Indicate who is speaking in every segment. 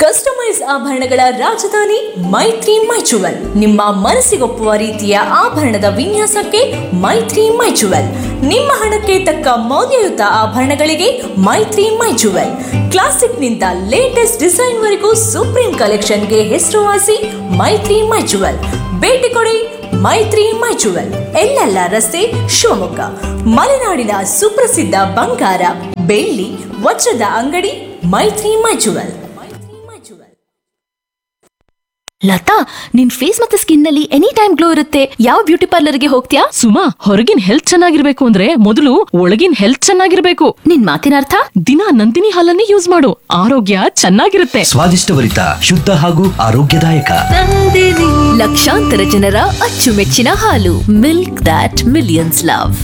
Speaker 1: customise ಆಭರಣಗಳ ರಾಜಧಾನಿ ಮೈತ್ರಿ ಮೈಚುವಲ್ ನಿಮ್ಮ ಮನಸ್ಸಿಗೊಪ್ಪುವ ರೀತಿಯ ಆಭರಣದ ವಿನ್ಯಾಸಕ್ಕೆ ಮೈತ್ರಿ ಮೈಚುವಲ್ ನಿಮ್ಮ ಹಣಕ್ಕೆ ತಕ್ಕ ಮೌಲ್ಯಯುತ ಆಭರಣಗಳಿಗೆ ಮೈತ್ರಿ ಮೈಚುವಲ್ ಕ್ಲಾಸಿಕ್ನಿಂದ ಲೇಟೆಸ್ಟ್ ಡಿಸೈನ್ವರೆಗೂ ಸುಪ್ರೀಂ ಕಲೆಕ್ಷನ್ಗೆ ಹೆಸರುವಾಸಿ ಮೈತ್ರಿ ಮೈಚುವಲ್ ಭೇಟಿ ಕೊಡಿ ಮೈತ್ರಿ ಮೈಚುವಲ್ ಎಲ್ಲೆಲ್ಲ ರಸ್ತೆ ಶಿವಮೊಗ್ಗ ಮಲೆನಾಡಿನ ಸುಪ್ರಸಿದ್ಧ ಬಂಗಾರ ಬೆಳ್ಳಿ ವಜ್ರದ ಅಂಗಡಿ ಮೈತ್ರಿ ಮೈಚುವಲ್
Speaker 2: ಲತಾ ನಿನ್ ಫೇಸ್ ಮತ್ತೆ ಸ್ಕಿನ್ ನಲ್ಲಿ ಎನಿ ಟೈಮ್ ಗ್ಲೋ ಇರುತ್ತೆ ಯಾವ ಬ್ಯೂಟಿ ಪಾರ್ಲರ್ಗೆ ಹೋಗ್ತೀಯಾ
Speaker 3: ಸುಮಾ ಹೊರಗಿನ ಹೆಲ್ತ್ ಚೆನ್ನಾಗಿರ್ಬೇಕು ಅಂದ್ರೆ ಮೊದಲು ಒಳಗಿನ ಹೆಲ್ತ್ ಚೆನ್ನಾಗಿರ್ಬೇಕು
Speaker 2: ನಿನ್ ಮಾತಿನ ಅರ್ಥ
Speaker 3: ದಿನ ನಂದಿನಿ ಹಾಲನ್ನೇ ಯೂಸ್ ಮಾಡು ಆರೋಗ್ಯ ಚೆನ್ನಾಗಿರುತ್ತೆ
Speaker 4: ಸ್ವಾದಿಷ್ಟಭರಿತ ಶುದ್ಧ ಹಾಗೂ ಆರೋಗ್ಯದಾಯಕ
Speaker 2: ಲಕ್ಷಾಂತರ ಜನರ ಅಚ್ಚುಮೆಚ್ಚಿನ ಹಾಲು milk that millions love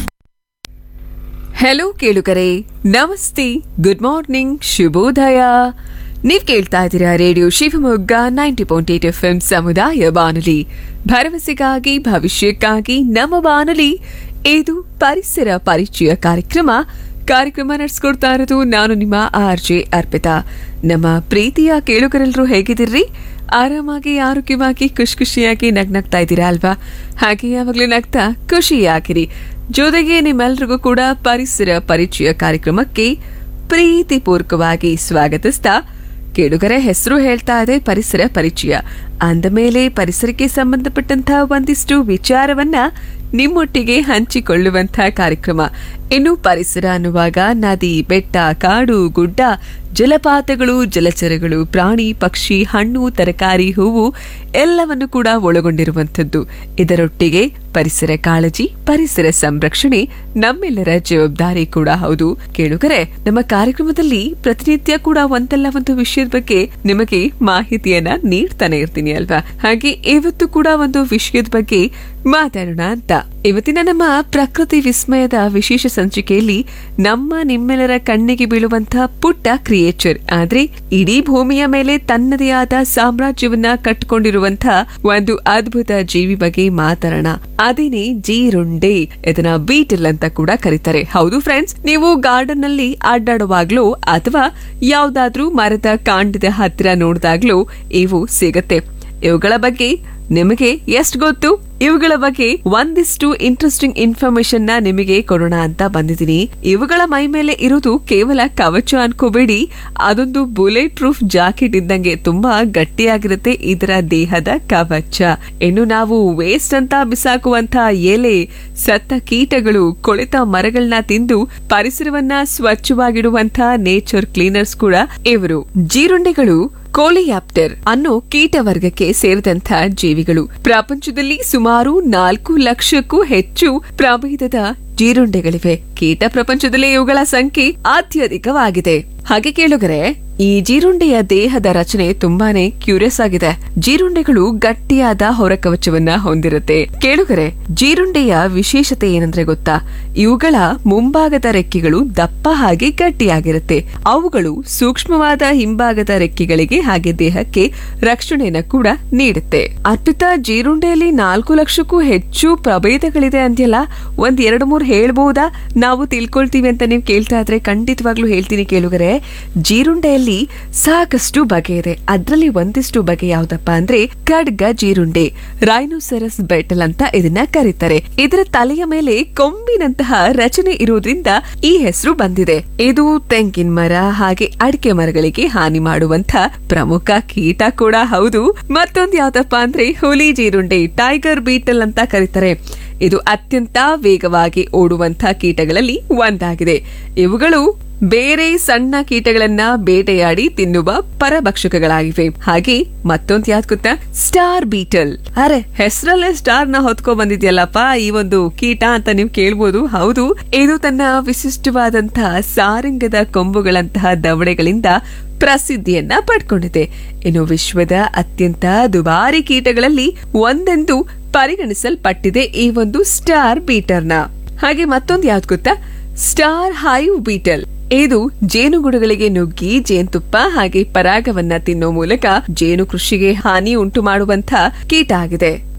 Speaker 5: hello ಕೇಳುಗರೆ ನಮಸ್ತೆ ಗುಡ್ ಮಾರ್ನಿಂಗ್ ಶುಭೋದಯ ನೀವ್ ಕೇಳ್ತಾ ಇದ್ದೀರಾ radio Shivamogga ninety point eight F M ಸಮುದಾಯ ಬಾನುಲಿ ಭರವಸೆಗಾಗಿ ಭವಿಷ್ಯಕ್ಕಾಗಿ ನಮ್ಮ ಬಾನುಲಿ ಇದು ಪರಿಸರ ಪರಿಚಯ ಕಾರ್ಯಕ್ರಮ ಕಾರ್ಯಕ್ರಮ ನಡೆಸ್ಕೊಡ್ತಾ ಇರೋದು ನಾನು ನಿಮ್ಮ ಆರ್ ಜೆ ಅರ್ಪಿತಾ ನಮ್ಮ ಪ್ರೀತಿಯ ಕೇಳುಗರೆಲ್ಲರೂ ಹೇಗಿದ್ದೀರಿ ಆರಾಮಾಗಿ ಆರೋಗ್ಯವಾಗಿ ಖುಷಿ ಖುಷಿಯಾಗಿ ನಗ್ನಗ್ತಾ ಇದ್ದೀರಾ ಅಲ್ವಾ ಹಾಗೆ ಯಾವಾಗಲೂ ನಗ್ತಾ ಖುಷಿಯಾಗಿರಿ ಜೊತೆಗೆ ನಿಮ್ಮೆಲ್ರಿಗೂ ಕೂಡ ಪರಿಸರ ಪರಿಚಯ ಕಾರ್ಯಕ್ರಮಕ್ಕೆ ಪ್ರೀತಿಪೂರ್ವಕವಾಗಿ ಸ್ವಾಗತಿಸ್ತಾ ಕೇಳುಗರ ಹೆಸರು ಹೇಳ್ತಾ ಇದೆ ಪರಿಸರ ಪರಿಚಯ ಅಂದ ಮೇಲೆ ಪರಿಸರಕ್ಕೆ ಸಂಬಂಧಪಟ್ಟಂತಹ ಒಂದಿಷ್ಟು ವಿಚಾರವನ್ನ ನಿಮ್ಮೊಟ್ಟಿಗೆ ಹಂಚಿಕೊಳ್ಳುವಂತಹ ಕಾರ್ಯಕ್ರಮ ಇನ್ನು ಪರಿಸರ ಅನ್ನುವಾಗ ನದಿ ಬೆಟ್ಟ ಕಾಡು ಗುಡ್ಡ ಜಲಪಾತಗಳು ಜಲಚರಗಳು ಪ್ರಾಣಿ ಪಕ್ಷಿ ಹಣ್ಣು ತರಕಾರಿ ಹೂವು ಎಲ್ಲವನ್ನು ಕೂಡ ಒಳಗೊಂಡಿರುವಂಥದ್ದು ಇದರೊಟ್ಟಿಗೆ ಪರಿಸರ ಕಾಳಜಿ ಪರಿಸರ ಸಂರಕ್ಷಣೆ ನಮ್ಮೆಲ್ಲರ ಜವಾಬ್ದಾರಿ ಕೂಡ ಹೌದು ಕೇಳುಗರೆ ನಮ್ಮ ಕಾರ್ಯಕ್ರಮದಲ್ಲಿ ಪ್ರತಿನಿತ್ಯ ಕೂಡ ಒಂದಲ್ಲ ಒಂದು ವಿಷಯದ ಬಗ್ಗೆ ನಿಮಗೆ ಮಾಹಿತಿಯನ್ನ ನೀಡ್ತಾನೆ ಇರ್ತೀನಿ ಅಲ್ವಾ ಹಾಗೆ ಇವತ್ತು ಕೂಡ ಒಂದು ವಿಷಯದ ಬಗ್ಗೆ ಮಾತಾಡೋಣ ಅಂತ ಇವತ್ತಿನ ನಮ್ಮ ಪ್ರಕೃತಿ ವಿಸ್ಮಯದ ವಿಶೇಷ ಸಂಚಿಕೆಯಲ್ಲಿ ನಮ್ಮ ನಿಮ್ಮೆಲ್ಲರ ಕಣ್ಣಿಗೆ ಬೀಳುವಂತಹ ಪುಟ್ಟ ಕ್ರಿಯೇಚರ್ ಆದ್ರೆ ಇಡೀ ಭೂಮಿಯ ಮೇಲೆ ತನ್ನದೇ ಆದ ಸಾಮ್ರಾಜ್ಯವನ್ನ ಕಟ್ಟಿಕೊಂಡಿರುವಂತಹ ಒಂದು ಅದ್ಭುತ ಜೀವಿ ಬಗ್ಗೆ ಮಾತಾಡೋಣ ಅದೇನೆ ಜೀರುಂಡೆ ಇದನ್ನ ಬೀಟಲ್ ಅಂತ ಕೂಡ ಕರೀತಾರೆ ಹೌದು ಫ್ರೆಂಡ್ಸ್ ನೀವು ಗಾರ್ಡನ್ ನಲ್ಲಿ ಅಡ್ಡಾಡುವಾಗ್ಲೂ ಅಥವಾ ಯಾವ್ದಾದ್ರೂ ಮರದ ಕಾಂಡದ ಹತ್ತಿರ ನೋಡಿದಾಗ್ಲೂ ಇವು ಸಿಗತ್ತೆ ಇವುಗಳ ಬಗ್ಗೆ ನಿಮಗೆ ಎಷ್ಟು ಗೊತ್ತು ಇವುಗಳ ಬಗ್ಗೆ ಒಂದಿಷ್ಟು ಇಂಟ್ರೆಸ್ಟಿಂಗ್ ಇನ್ಫಾರ್ಮೇಶನ್ ನ ನಿಮಗೆ ಕೊಡೋಣ ಅಂತ ಬಂದಿದ್ದೀನಿ ಇವುಗಳ ಮೈ ಮೇಲೆ ಇರುವುದು ಕೇವಲ ಕವಚ ಅನ್ಕೋಬೇಡಿ ಅದೊಂದು ಬುಲೆಟ್ ಪ್ರೂಫ್ ಜಾಕೆಟ್ ಇದ್ದಂಗೆ ತುಂಬಾ ಗಟ್ಟಿಯಾಗಿರುತ್ತೆ ಇದರ ದೇಹದ ಕವಚ ಇನ್ನು ನಾವು ವೇಸ್ಟ್ ಅಂತ ಬಿಸಾಕುವಂತ ಎಲೆ ಸತ್ತ ಕೀಟಗಳು ಕೊಳೆತ ಮರಗಳನ್ನ ತಿಂದು ಪರಿಸರವನ್ನ ಸ್ವಚ್ಛವಾಗಿಡುವಂತ ನೇಚರ್ ಕ್ಲೀನರ್ಸ್ ಕೂಡ ಇವರು ಜೀರುಂಡೆಗಳು ಕೋಲಿಯಾಪ್ಟರ್ ಅನ್ನೋ ಕೀಟ ವರ್ಗಕ್ಕೆ ಸೇರಿದಂತ ಜೀವಿಗಳು ಪ್ರಪಂಚದಲ್ಲಿ ಸುಮಾರು ನಾಲ್ಕು ಲಕ್ಷಕ್ಕೂ ಹೆಚ್ಚು ಪ್ರಭೇದದ ಜೀರುಂಡೆಗಳಿವೆ ಕೀಟ ಪ್ರಪಂಚದಲ್ಲಿ ಇವುಗಳ ಸಂಖ್ಯೆ ಅತ್ಯಧಿಕವಾಗಿದೆ ಹಾಗೆ ಕೇಳುಗರೆ ಈ ಜೀರುಂಡೆಯ ದೇಹದ ರಚನೆ ತುಂಬಾನೇ ಕ್ಯೂರಿಯಸ್ ಆಗಿದೆ ಜೀರುಂಡೆಗಳು ಗಟ್ಟಿಯಾದ ಹೊರಕವಚವನ್ನ ಹೊಂದಿರುತ್ತೆ ಕೇಳುಗರೆ ಜೀರುಂಡೆಯ ವಿಶೇಷತೆ ಏನಂದ್ರೆ ಗೊತ್ತಾ ಇವುಗಳ ಮುಂಭಾಗದ ರೆಕ್ಕೆಗಳು ದಪ್ಪ ಹಾಗೆ ಗಟ್ಟಿಯಾಗಿರುತ್ತೆ ಅವುಗಳು ಸೂಕ್ಷ್ಮವಾದ ಹಿಂಭಾಗದ ರೆಕ್ಕೆಗಳಿಗೆ ಹಾಗೆ ದೇಹಕ್ಕೆ ರಕ್ಷಣೆಯನ್ನ ಕೂಡ ನೀಡುತ್ತೆ ಅರ್ಪಿತ ಜೀರುಂಡೆಯಲ್ಲಿ ನಾಲ್ಕು ಲಕ್ಷಕ್ಕೂ ಹೆಚ್ಚು ಪ್ರಭೇದಗಳಿದೆ ಅಂದ್ಯಲ್ಲ ಒಂದ್ ಎರಡು ಮೂರು ಹೇಳ್ಬಹುದಾ ನಾವು ತಿಳ್ಕೊಳ್ತೀವಿ ಅಂತ ನೀವು ಕೇಳ್ತಾ ಇದ್ರೆ ಖಂಡಿತವಾಗ್ಲೂ ಹೇಳ್ತೀನಿ ಕೇಳುಗರೆ ಜೀರುಂಡೆಯಲ್ಲಿ ಸಾಕಷ್ಟು ಬಗೆ ಇದೆ ಅದ್ರಲ್ಲಿ ಒಂದಿಷ್ಟು ಬಗೆ ಯಾವ್ದಪ್ಪ ಅಂದ್ರೆ ಖಡ್ಗ ಜೀರುಂಡೆ ರೈನೋಸೆರಸ್ ಬೆಟಲ್ ಅಂತ ಇದನ್ನ ಕರೀತಾರೆ ಇದರ ತಲೆಯ ಮೇಲೆ ಕೊಂಬಿನಂತಹ ರಚನೆ ಇರೋದ್ರಿಂದ ಈ ಹೆಸರು ಬಂದಿದೆ ಇದು ತೆಂಗಿನ ಮರ ಹಾಗೆ ಅಡಿಕೆ ಮರಗಳಿಗೆ ಹಾನಿ ಮಾಡುವಂತ ಪ್ರಮುಖ ಕೀಟ ಕೂಡ ಹೌದು ಮತ್ತೊಂದು ಯಾವ್ದಪ್ಪ ಅಂದ್ರೆ ಹುಲಿ ಜೀರುಂಡೆ ಟೈಗರ್ ಬೀಟಲ್ ಅಂತ ಕರೀತಾರೆ ಇದು ಅತ್ಯಂತ ವೇಗವಾಗಿ ಓಡುವಂತ ಕೀಟಗಳಲ್ಲಿ ಒಂದಾಗಿದೆ ಇವುಗಳು ಬೇರೆ ಸಣ್ಣ ಕೀಟಗಳನ್ನ ಬೇಟೆಯಾಡಿ ತಿನ್ನುವ ಪರಭಕ್ಷಕಗಳಾಗಿವೆ ಹಾಗೆ ಮತ್ತೊಂದು ಯಾವ್ದು ಗೊತ್ತಾ ಸ್ಟಾರ್ ಬೀಟಲ್ ಅರೆ ಹೆಸರಲ್ಲೇ ಸ್ಟಾರ್ ನ ಹೊತ್ಕೊ ಬಂದಿದ್ಯಲ್ಲಪ್ಪ ಈ ಒಂದು ಕೀಟ ಅಂತ ನೀವು ಕೇಳ್ಬೋದು ಹೌದು ಇದು ತನ್ನ ವಿಶಿಷ್ಟವಾದಂತಹ ಸಾರಂಗದ ಕೊಂಬುಗಳಂತಹ ದವಡೆಗಳಿಂದ ಪ್ರಸಿದ್ಧಿಯನ್ನ ಪಡ್ಕೊಂಡಿದೆ ಇನ್ನು ವಿಶ್ವದ ಅತ್ಯಂತ ದುಬಾರಿ ಕೀಟಗಳಲ್ಲಿ ಒಂದೆಂದು ಪರಿಗಣಿಸಲ್ಪಟ್ಟಿದೆ ಈ ಒಂದು ಸ್ಟಾರ್ ಬೀಟರ್ನ ಹಾಗೆ ಮತ್ತೊಂದು ಯಾವ್ದು ಗೊತ್ತಾ ಸ್ಟಾರ್ ಹೈವ್ ಬೀಟಲ್ ಇದು ಜೇನುಗೂಡುಗಳಿಗೆ ನುಗ್ಗಿ ಜೇನುತುಪ್ಪ ಹಾಗೆ ಪರಾಗವನ್ನ ತಿನ್ನೋ ಮೂಲಕ ಜೇನು ಕೃಷಿಗೆ ಹಾನಿ ಉಂಟು ಮಾಡುವಂತ ಕೀಟ ಆಗಿದೆ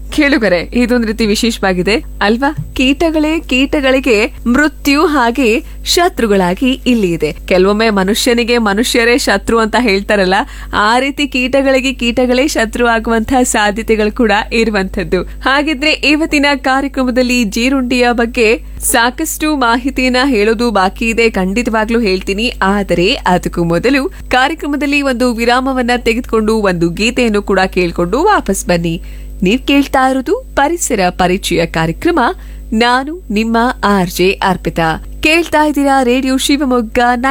Speaker 5: ಕೇಳುಗರೆ ಇದೊಂದ್ ರೀತಿ ವಿಶೇಷವಾಗಿದೆ ಅಲ್ವಾ ಕೀಟಗಳೇ ಕೀಟಗಳಿಗೆ ಮೃತ್ಯು ಹಾಗೆ ಶತ್ರುಗಳಾಗಿ ಇಲ್ಲಿ ಇದೆ ಕೆಲವೊಮ್ಮೆ ಮನುಷ್ಯನಿಗೆ ಮನುಷ್ಯರೇ ಶತ್ರು ಅಂತ ಹೇಳ್ತಾರಲ್ಲ ಆ ರೀತಿ ಕೀಟಗಳಿಗೆ ಕೀಟಗಳೇ ಶತ್ರು ಆಗುವಂತಹ ಸಾಧ್ಯತೆಗಳು ಕೂಡ ಇರುವಂತದ್ದು ಹಾಗಿದ್ರೆ ಇವತ್ತಿನ ಕಾರ್ಯಕ್ರಮದಲ್ಲಿ ಜೀರುಂಡಿಯ ಬಗ್ಗೆ ಸಾಕಷ್ಟು ಮಾಹಿತಿಯನ್ನ ಹೇಳೋದು ಬಾಕಿ ಇದೆ ಖಂಡಿತವಾಗ್ಲೂ ಹೇಳ್ತೀನಿ ಆದರೆ ಅದಕ್ಕೂ ಮೊದಲು ಕಾರ್ಯಕ್ರಮದಲ್ಲಿ ಒಂದು ವಿರಾಮವನ್ನ ತೆಗೆದುಕೊಂಡು ಒಂದು ಗೀತೆಯನ್ನು ಕೂಡ ಕೇಳ್ಕೊಂಡು ವಾಪಸ್ ಬನ್ನಿ ನೀವ್ ಕೇಳ್ತಾ ಇರೋದು ಪರಿಸರ ಪರಿಚಯ ಕಾರ್ಯಕ್ರಮ ನಾನು ನಿಮ್ಮ ಆರ್ ಜೆ ಅರ್ಪಿತಾ ಕೇಳ್ತಾ ಇದ್ದೀರಾ ರೇಡಿಯೋ ಶಿವಮೊಗ್ಗ